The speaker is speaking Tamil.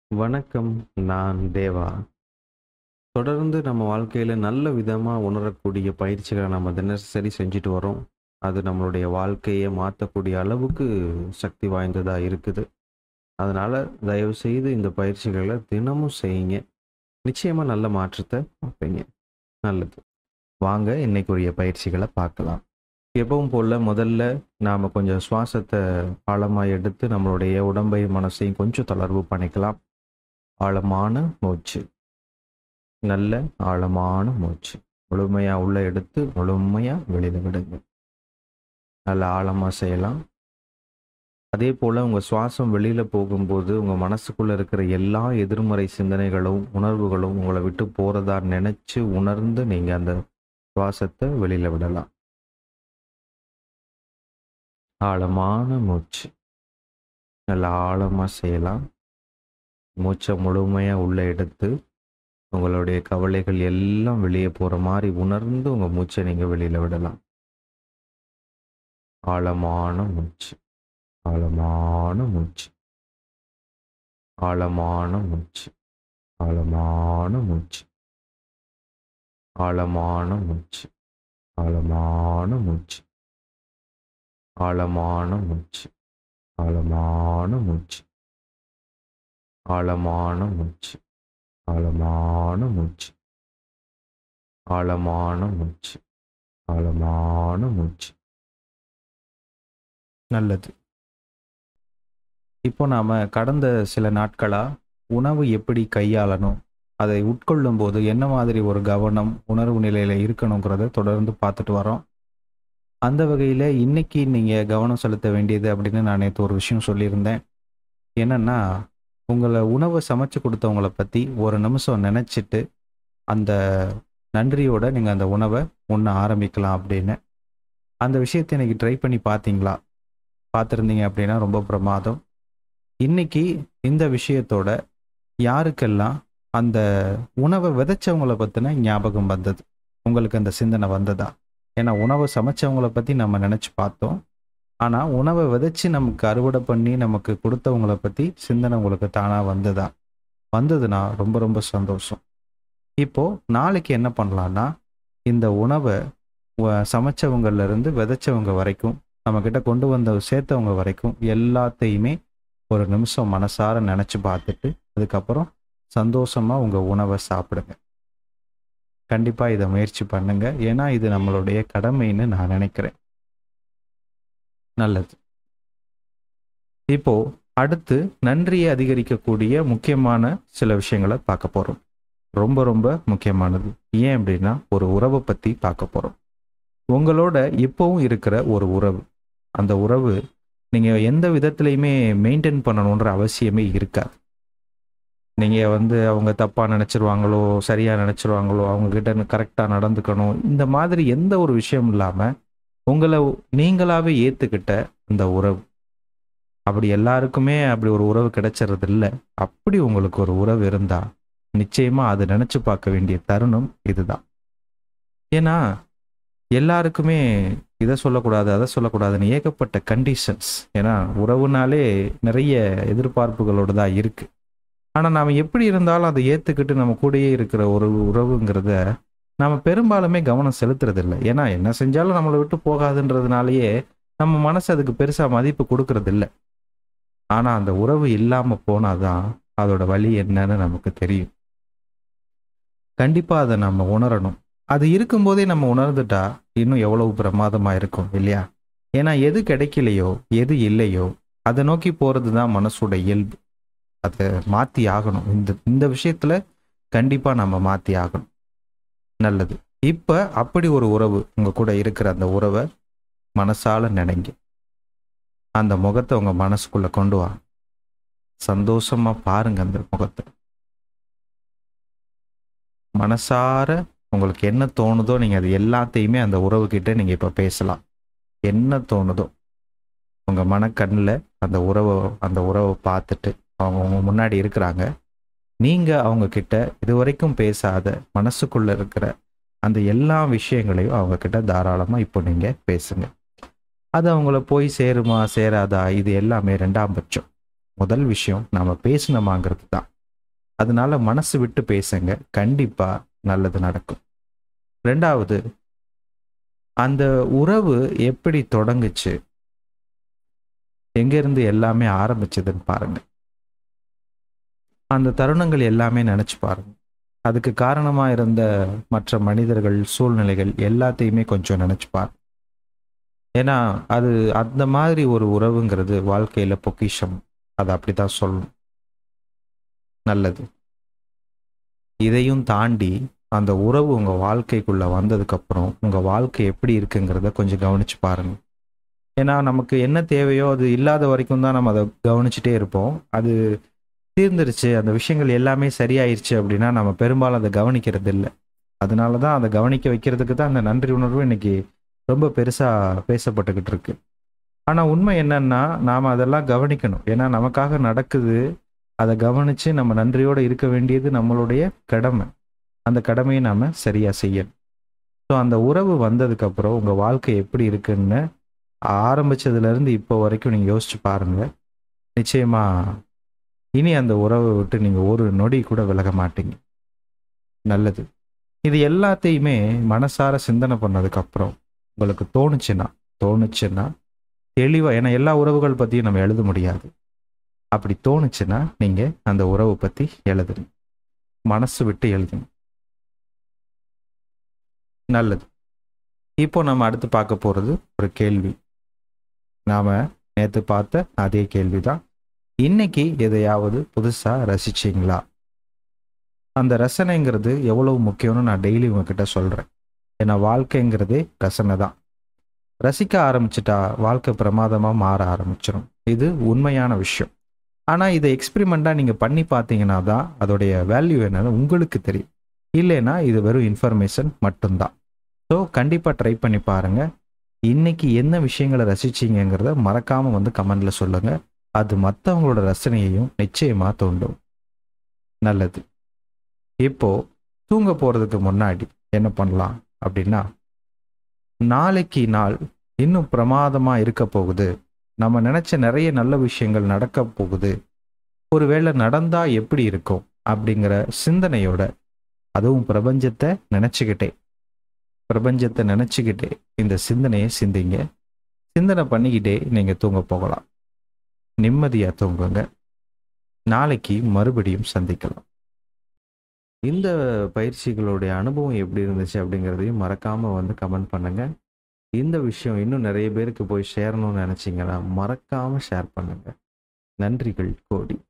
வணக்கம். நான் தேவா. தொடர்ந்து நம்ம வாழ்க்கையில நல்ல விதமா உணரக்கூடிய பயிற்சிகள நம்ம தினசரி செஞ்சுட்டு வரோம். அது நம்மளுடைய வாழ்க்கைய மாத்தக்கூடிய அளவுக்கு சக்தி வாய்ந்ததா இருக்குது. அதனால தயவுசெய்து இந்த பயிற்சிகள தினமும் செய்யுங்க. நிச்சயமா நல்ல மாற்றத்த பார்ப்பீங்க. நல்லது. வாங்க இன்னைக்குரிய பயிற்சிகள பார்க்கலாம். எப்பவும் போல முதல்ல நாம கொஞ்சம் சுவாசத்த ஆழமா எடுத்து நம்மளுடைய உடம்பையும், மனசையும் கொஞ்சம் தளர்வு பண்ணிக்கலாம். ஆழமான மூச்சு. நல்ல ஆழமான மூச்சு. முழுமையா உள்ள எடுத்து, முழுமையா வெளியில விடுங்க. நல்ல ஆழமா செய்யலாம். அதேபோல உங்க சுவாசம் வெளியில போகும்போது, உங்க மனசுக்குள்ள இருக்கிற எல்லா எதிர்மறை சிந்தனைகளும், உணர்வுகளும் உங்கள விட்டு போறதா நெனச்சு உணர்ந்து நீங்க அந்த சுவாசத்த வெளியில விடலாம். ஆழமான மூச்சு. நல்ல ஆழமா செய்யலாம். மூச்ச முழுமையா உள்ள எடுத்து, உங்களுடைய கவலைகள் எல்லாம் வெளிய போற மாரி உணர்ந்து உங்க மூச்ச நீங்க வெளியில விடலாம். ஆழமான மூச்சு. ஆழமான மூச்சு. ஆழமான மூச்சு. ஆழமான மூச்சு. ஆழமான மூச்சு. ஆழமான மூச்சு. ஆழமான மூச்சு. ஆழமான மூச்சு. ஆழமான மூச்சு. ஆழமான மூச்சு. ஆழமான மூச்சு. ஆழமான மூச்சு. நல்லது. இப்போ நாம கடந்த சில நாட்களா உணவு எப்படி கையாளணும்? அதை உட்கொள்ளும்போது என்ன மாதிரி ஒரு கவனம், உணர்வு நிலையில இருக்கணுங்கிறத தொடர்ந்து பார்த்துட்டு வரோம். அந்த வகையில இன்னைக்கு நீங்க கவனம் செலுத்த வேண்டியது அப்படின்னு நான் நேத்து ஒரு விஷயம் சொல்லியிருந்தேன். என்னன்னா, உங்கள உணவ சமைச்சு குடுத்தவங்கள பத்தி ஒரு நிமிஷம் நெனச்சிட்டு, அந்த நன்றியோட நீங்க அந்த உணவ உண்ண ஆரம்பிக்கலாம் அப்படின்னு. அந்த விஷயத்த இன்னைக்கு ட்ரை பண்ணி பார்த்தீங்களா? பார்த்திருந்தீங்க அப்படின்னா ரொம்ப பிரமாதம். இன்னைக்கு இந்த விஷயத்தோட யாருக்கெல்லாம் அந்த உணவ விதைச்சவங்கள பத்தின ஞாபகம் வந்தது? உங்களுக்கு அந்த சிந்தனை வந்ததா? ஏன்னா உணவ சமைச்சவங்கள பத்தி நம்ம நெனச்சு பார்த்தோம். ஆனா உணவ விதைச்சு நமக்கு அறுவடை பண்ணி நமக்கு குடுத்தவங்கள பத்தி சிந்தனை உங்களுக்கு தானா வந்ததா? வந்ததுன்னா ரொம்ப ரொம்ப சந்தோஷம். இப்போ நாளைக்கு என்ன பண்ணலான்னா, இந்த உணவ வ சமைச்சவங்கள்ல இருந்து விதைச்சவங்க வரைக்கும், நம்மகிட்ட கொண்டு வந்து சேர்த்தவங்க வரைக்கும் எல்லாத்தையுமே ஒரு நிமிஷம் மனசார நெனச்சு பார்த்துட்டு, அதுக்கப்புறம் சந்தோஷமா உங்க உணவ சாப்பிடுங்க. கண்டிப்பா இத முயற்சி பண்ணுங்க. ஏன்னா இது நம்மளுடைய கடமைன்னு நான் நெனைக்கிறேன். நல்லது. இப்போ அடுத்து நன்றிய அதிகரிக்கக்கூடிய முக்கியமான சில விஷயங்கள பார்க்க போறோம். ரொம்ப ரொம்ப முக்கியமானது. ஏன் அப்படின்னா, ஒரு உறவ பத்தி பார்க்க போறோம். உங்களோட இப்பவும் இருக்கிற ஒரு உறவு. அந்த உறவு நீங்க எந்த விதத்திலயுமே மெயின்டெயின் பண்ணணுன்ற அவசியமே இருக்காது. நீங்க வந்து அவங்க தப்பா நெனச்சுருவாங்களோ, சரியா நெனச்சுருவாங்களோ, அவங்க கிட்ட கரெக்ட்டா நடந்துக்கணும். இந்த மாதிரி எந்த ஒரு விஷயம் இல்லாம, உங்கள நீங்களாவே ஏத்துக்கிட்ட அந்த உறவு. அப்படி எல்லாருக்குமே அப்படி ஒரு உறவு கிடைச்சிறது இல்ல. அப்படி உங்களுக்கு ஒரு உறவு இருந்தா, நிச்சயமா அத நெனச்சு பார்க்க வேண்டிய தருணம் இதுதான். ஏன்னா, எல்லாருக்குமே இத சொல்லக்கூடாது, அத சொல்லக்கூடாதுன்னு ஏகப்பட்ட கண்டிஷன்ஸ். ஏன்னா உறவுனாலே நெறைய எதிர்பார்ப்புகளோட தான் இருக்கு. ஆனா நாம எப்படி இருந்தாலும் அத ஏத்துக்கிட்டு நம்ம கூடயே இருக்கிற ஒரு உறவுங்கிறத, நாம பெரும்பாலுமே கவனம் செலுத்துறதில்ல. ஏன்னா என்ன செஞ்சாலும் நம்மள விட்டு போகாதுன்றதுனாலயே, நம்ம மனசு அதுக்கு பெருசா மதிப்பு குடுக்குறதில்ல. ஆனா அந்த உறவு இல்லாம போனா தான், அதோட வலி என்னன்னு நமக்கு தெரியும். கண்டிப்பா அத நம்ம உணரணும். அது இருக்கும்போதே நம்ம உணர்ந்துட்டா, இன்னும் எவ்வளவு பிரமாதமா இருக்கும் இல்லையா? ஏன்னா எது கிடைக்கலையோ, எது இல்லையோ, அத நோக்கி போறது தான் மனசோட இயல்பு. அத மாத்தி ஆகணும். இந்த இந்த விஷயத்துல கண்டிப்பா நம்ம மாத்தி ஆகணும். நல்லது. இப்ப அப்படி ஒரு உறவு, உங்க கூட இருக்கிற அந்த உறவ மனசால நெனைங்க. அந்த முகத்த உங்க மனசுக்குள்ள கொண்டு வாங்க. சந்தோஷமா பாருங்க அந்த முகத்த. மனசார உங்களுக்கு என்ன தோணுதோ, நீங்க அது எல்லாத்தையுமே அந்த உறவுகிட்ட நீங்க இப்ப பேசலாம். என்ன தோணுதோ. உங்க மனக்கண்ல அந்த உறவ அந்த உறவ பார்த்துட்டு, அவங்க உங்க முன்னாடி இருக்கிறாங்க. நீங்க அவங்க கிட்ட இதுவரைக்கும் பேசாத, மனசுக்குள்ள இருக்கிற அந்த எல்லா விஷயங்களையும் அவங்க கிட்ட தாராளமா இப்போ நீங்க பேசுங்க. அது அவங்கள போய் சேருமா, சேராதா இது எல்லாமே 2ஆம் பட்சம். முதல் விஷயம் நாம பேசினோமாங்கிறது தான். அதனால மனசு விட்டு பேசுங்க கண்டிப்பா நல்லது நடக்கும் ரெண்டாவது அந்த உறவு எப்படி தொடங்குச்சு எங்கேருந்து எல்லாமே ஆரம்பிச்சதுன்னு பாருங்க அந்த தருணங்கள் எல்லாமே நினச்சி பாருங்க அதுக்கு காரணமாக இருந்த மற்ற மனிதர்கள் சூழ்நிலைகள் எல்லாத்தையுமே கொஞ்சம் நினச்சி பாருங்க ஏன்னா அது அந்த மாதிரி ஒரு உறவுங்கிறது வாழ்க்கையில் பொக்கிஷம் அதை அப்படி தான் சொல்லணும் நல்லது இதையும் தாண்டி அந்த உறவு உங்கள் வாழ்க்கைக்குள்ளே வந்ததுக்கப்புறம் உங்கள் வாழ்க்கை எப்படி இருக்குங்கிறத கொஞ்சம் கவனிச்சு பாருங்க ஏன்னா நமக்கு என்ன தேவையோ அது இல்லாத வரைக்கும் தான் நம்ம அதை கவனிச்சுட்டே இருப்போம் அது தீர்ந்துருச்சு அந்த விஷயங்கள் எல்லாமே சரியாயிருச்சு அப்படின்னா நம்ம பெரும்பாலும் அதை கவனிக்கிறது இல்லை அதனால தான் அதை கவனிக்க வைக்கிறதுக்கு தான் அந்த நன்றி உணர்வு இன்னைக்கு ரொம்ப பெருசாக பேசப்பட்டுக்கிட்டு இருக்கு ஆனால் உண்மை என்னன்னா நாம் அதெல்லாம் கவனிக்கணும் ஏன்னா நமக்காக நடக்குது அதை கவனித்து நம்ம நன்றியோடு இருக்க வேண்டியது நம்மளுடைய கடமை அந்த கடமையை நாம் சரியாக செய்யணும் ஸோ அந்த உறவு வந்ததுக்கப்புறம் உங்கள் வாழ்க்கை எப்படி இருக்குன்னு ஆரம்பிச்சதுலேருந்து இப்போ வரைக்கும் நீங்கள் யோசிச்சு பாருங்கள் நிச்சயமாக இனி அந்த உறவை விட்டு நீங்கள் ஒரு நொடி கூட விலக மாட்டீங்க நல்லது இது எல்லாத்தையுமே மனசார சிந்தனை பண்ணதுக்கப்புறம் உங்களுக்கு தோணுச்சுன்னா தோணுச்சுன்னா தெளிவாக ஏன்னா எல்லா உறவுகள் பற்றியும் நம்ம எழுத முடியாது அப்படி தோணுச்சுன்னா நீங்கள் அந்த உறவை பற்றி எழுதுங்க மனசு விட்டு எழுதுங்க நல்லது இப்போ நம்ம அடுத்து பார்க்க போகிறது ஒரு கேள்வி நாம் நேற்று பார்த்த அதே கேள்வி தான் இன்னைக்கு எதையாவது புதுசாக ரசிச்சிங்களா அந்த ரசனைங்கிறது எவ்வளவு முக்கியம்னு நான் டெய்லி உங்ககிட்ட சொல்கிறேன் ஏன்னா வாழ்க்கைங்கிறதே ரசனை தான் ரசிக்க ஆரம்பிச்சிட்டா வாழ்க்கை பிரமாதமாக மாற ஆரம்பிச்சிடும் இது உண்மையான விஷயம் ஆனால் இதை எக்ஸ்பிரிமெண்ட்டாக நீங்கள் பண்ணி பார்த்தீங்கன்னா தான் அதோடைய வேல்யூ என்னன்னு உங்களுக்கு தெரியும் இல்லைன்னா இது வெறும் இன்ஃபர்மேஷன் மட்டும்தான் ஸோ கண்டிப்பாக ட்ரை பண்ணி பாருங்கள் இன்னைக்கு என்ன விஷயங்களை ரசிச்சிங்கிறத மறக்காமல் வந்து கமெண்டில் சொல்லுங்கள் அது மற்றவங்களோட ரசனையையும் நிச்சயமாக தூண்டும் நல்லது இப்போ தூங்க போகிறதுக்கு முன்னாடி என்ன பண்ணலாம் அப்படின்னா நாளைக்கு நாள் இன்னும் பிரமாதமாக இருக்க போகுது நம்ம நினச்ச நிறைய நல்ல விஷயங்கள் நடக்க போகுது ஒருவேளை நடந்தா எப்படி இருக்கும் அப்படிங்கிற சிந்தனையோட அதுவும் பிரபஞ்சத்தை நினச்சிக்கிட்டே பிரபஞ்சத்தை நினச்சிக்கிட்டே இந்த சிந்தனையை சிந்திங்க சிந்தனை பண்ணிக்கிட்டே நீங்கள் தூங்க போகலாம் நிம்மதியாக தூங்குங்க நாளைக்கு மறுபடியும் சந்திக்கலாம் இந்த பயிற்சிகளுடைய அனுபவம் எப்படி இருந்துச்சு அப்படிங்கிறதையும் மறக்காமல் வந்து கமெண்ட் பண்ணுங்கள் இந்த விஷயம் இன்னும் நிறைய பேருக்கு போய் சேரணும்னு நினச்சிங்கன்னா மறக்காமல் ஷேர் பண்ணுங்கள் நன்றிகள் கோடி